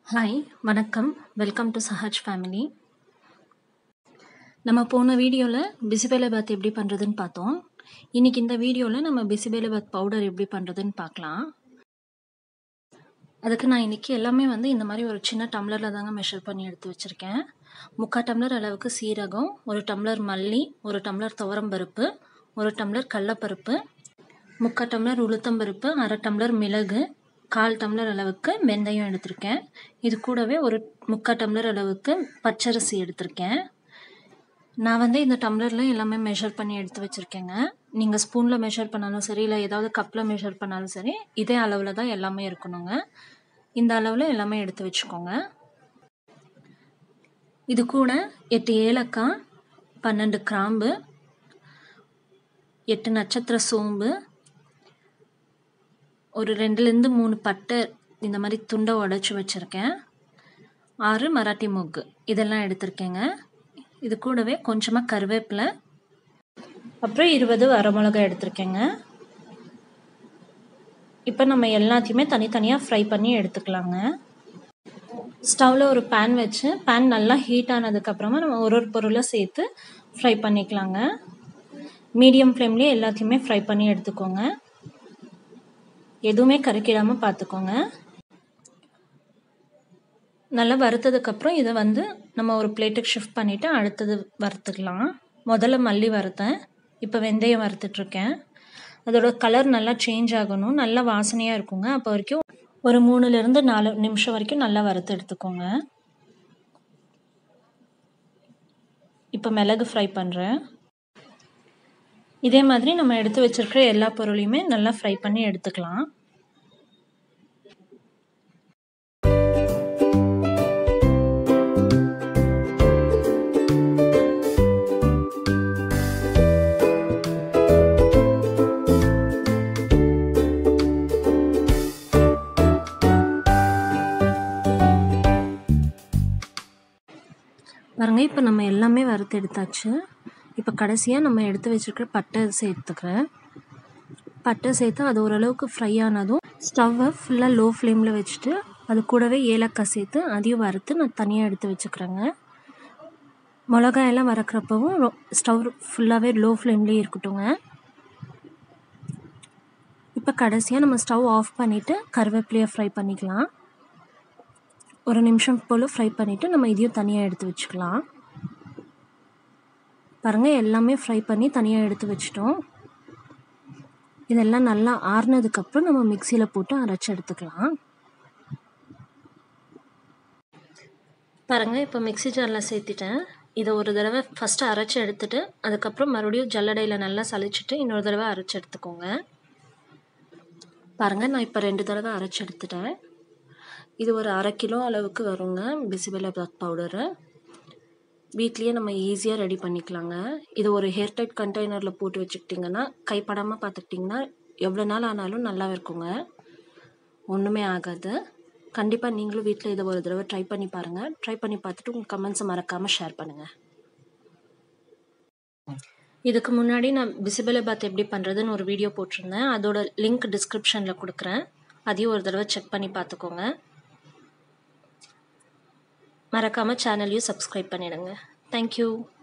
hi வணக்கம் welcome to சஹாஜ் family நம்ம போன வீடியோவில் பிசிபேலை பாத் எப்படி பண்ணுறதுன்னு பார்த்தோம் இன்றைக்கி இந்த வீடியோவில் நம்ம பிசிபேலை பாத் பவுடர் எப்படி பண்ணுறதுன்னு பார்க்கலாம் அதுக்கு நான் இன்றைக்கி எல்லாமே வந்து இந்த மாதிரி ஒரு சின்ன டம்ளரில் தாங்க மெஷர் பண்ணி எடுத்து வச்சுருக்கேன் முக்கால் டம்ளர் அளவுக்கு சீரகம் ஒரு டம்ளர் மல்லி ஒரு டம்ளர் துவரம்பருப்பு ஒரு டம்ளர் கடலப்பருப்பு முக்கால் டம்ளர் உளுத்தம்பருப்பு அரை டம்ளர் மிளகு கால் டம்ளர் அளவுக்கு வெந்தயம் எடுத்திருக்கேன் இது கூடவே ஒரு முக்கால் டம்ளர் அளவுக்கு பச்சரிசி எடுத்திருக்கேன் நான் வந்து இந்த டம்ளரில் எல்லாமே மெஷர் பண்ணி எடுத்து வச்சுருக்கேங்க நீங்கள் ஸ்பூனில் மெஷர் பண்ணாலும் சரி இல்லை ஏதாவது கப்பில் மெஷர் பண்ணாலும் சரி இதே அளவில் தான் எல்லாமே இருக்கணுங்க இந்த அளவில் எல்லாமே எடுத்து வச்சுக்கோங்க இது கூட எட்டு ஏலக்காய் பன்னெண்டு கிராம்பு எட்டு நட்சத்திர சோம்பு ஒரு ரெண்டுலேருந்து மூணு பட்டை இந்த மாதிரி துண்டை உடச்சி வச்சுருக்கேன் ஆறு மராட்டி மூக்கு இதெல்லாம் எடுத்திருக்கேங்க இது கூடவே கொஞ்சமாக கருவேப்பிலை அப்புறம் இருபது வரமிளகா எடுத்திருக்கேங்க இப்போ நம்ம எல்லாத்தையுமே தனித்தனியாக ஃப்ரை பண்ணி எடுத்துக்கலாங்க ஸ்டவ்வில் ஒரு பேன் வச்சு பேன் நல்லா ஹீட் ஆனதுக்கப்புறமா நம்ம ஒரு ஒரு பொருளை சேர்த்து ஃப்ரை பண்ணிக்கலாங்க மீடியம் ஃப்ளேம்லேயே எல்லாத்தையுமே ஃப்ரை பண்ணி எடுத்துக்கோங்க எதுவுமே கருக்கிடாமல் பார்த்துக்கோங்க நல்லா வறுத்ததுக்கப்புறம் இதை வந்து நம்ம ஒரு பிளேட்டுக்கு ஷிஃப்ட் பண்ணிவிட்டு அடுத்தது வறுத்துக்கலாம் முதல்ல மல்லி வறுத்தேன் இப்போ வெந்தயம் வறுத்துட்ருக்கேன் அதோட கலர் நல்லா சேஞ்ச் ஆகணும் நல்லா வாசனையாக இருக்குங்க அப்போ வரைக்கும் ஒரு மூணுலேருந்து நாலு நிமிஷம் வரைக்கும் நல்லா வறுத்து எடுத்துக்கோங்க இப்போ மிளகு ஃப்ரை பண்ணுறேன் இதே மாதிரி நம்ம எடுத்து வச்சுருக்கிற எல்லா பொருளையுமே நல்லா ஃப்ரை பண்ணி எடுத்துக்கலாம் பாருங்கள் இப்போ நம்ம எல்லாமே வறுத்து எடுத்தாச்சு இப்போ கடைசியாக நம்ம எடுத்து வச்சுருக்கிற பட்டை சேர்த்துக்கிறேன் பட்டை சேர்த்து அது ஓரளவுக்கு ஃப்ரை ஆனதும் ஸ்டவ்வை ஃபுல்லாக லோ ஃப்ளேமில் வச்சுட்டு அது கூடவே ஏலக்காய் சேர்த்து அதையும் வறுத்து நான் தனியாக எடுத்து வச்சுக்கிறேங்க மிளகாயெல்லாம் வறுக்கிறப்பவும் ஸ்டவ் ஃபுல்லாகவே லோ ஃப்ளேம்லேயே இருக்கட்டுங்க இப்போ கடைசியாக நம்ம ஸ்டவ் ஆஃப் பண்ணிவிட்டு கருவேப்பிலையை ஃப்ரை பண்ணிக்கலாம் ஒரு நிமிஷம் போல் ஃப்ரை பண்ணிவிட்டு நம்ம இதையும் தனியாக எடுத்து வச்சுக்கலாம் பாருங்கள் எல்லாமே ஃப்ரை பண்ணி தனியாக எடுத்து வச்சிட்டோம் இதெல்லாம் நல்லா ஆறுனதுக்கப்புறம் நம்ம மிக்சியில் போட்டு அரைச்சி எடுத்துக்கலாம் பாருங்கள் இப்போ மிக்சி ஜாரில் சேர்த்திட்டேன் இதை ஒரு தடவை ஃபஸ்ட்டு அரைச்சி எடுத்துகிட்டு அதுக்கப்புறம் மறுபடியும் ஜல்லடையில் நல்லா சளிச்சிட்டு இன்னொரு தடவை அரைச்சி எடுத்துக்கோங்க பாருங்கள் நான் இப்போ ரெண்டு தடவை அரைச்சி எடுத்துட்டேன் இது ஒரு அரை கிலோ அளவுக்கு வருங்க பிசிபெல்லா பாத் பவுடரு வீட்லேயே நம்ம ஈஸியாக ரெடி பண்ணிக்கலாங்க இது ஒரு ஹேர் டைட் கண்டெய்னரில் போட்டு வச்சுக்கிட்டிங்கன்னா கைப்படாமல் பார்த்துக்கிட்டிங்கன்னா எவ்வளோ நாள் ஆனாலும் நல்லா இருக்குங்க ஒன்றுமே ஆகாது கண்டிப்பாக நீங்களும் வீட்டில் இதை ஒரு தடவை ட்ரை பண்ணி பாருங்கள் ட்ரை பண்ணி பார்த்துட்டு உங்கள் கமெண்ட்ஸை மறக்காமல் ஷேர் பண்ணுங்கள் இதுக்கு முன்னாடி நான் பிசிபெல்லா பாத் எப்படி பண்ணுறதுன்னு ஒரு வீடியோ போட்டிருந்தேன் அதோட லிங்க் டிஸ்கிரிப்ஷனில் கொடுக்குறேன் அதையும் ஒரு தடவை செக் பண்ணி பார்த்துக்கோங்க மறக்காமல் சேனலையும் சப்ஸ்கிரைப் பண்ணிடுங்க தேங்க்யூ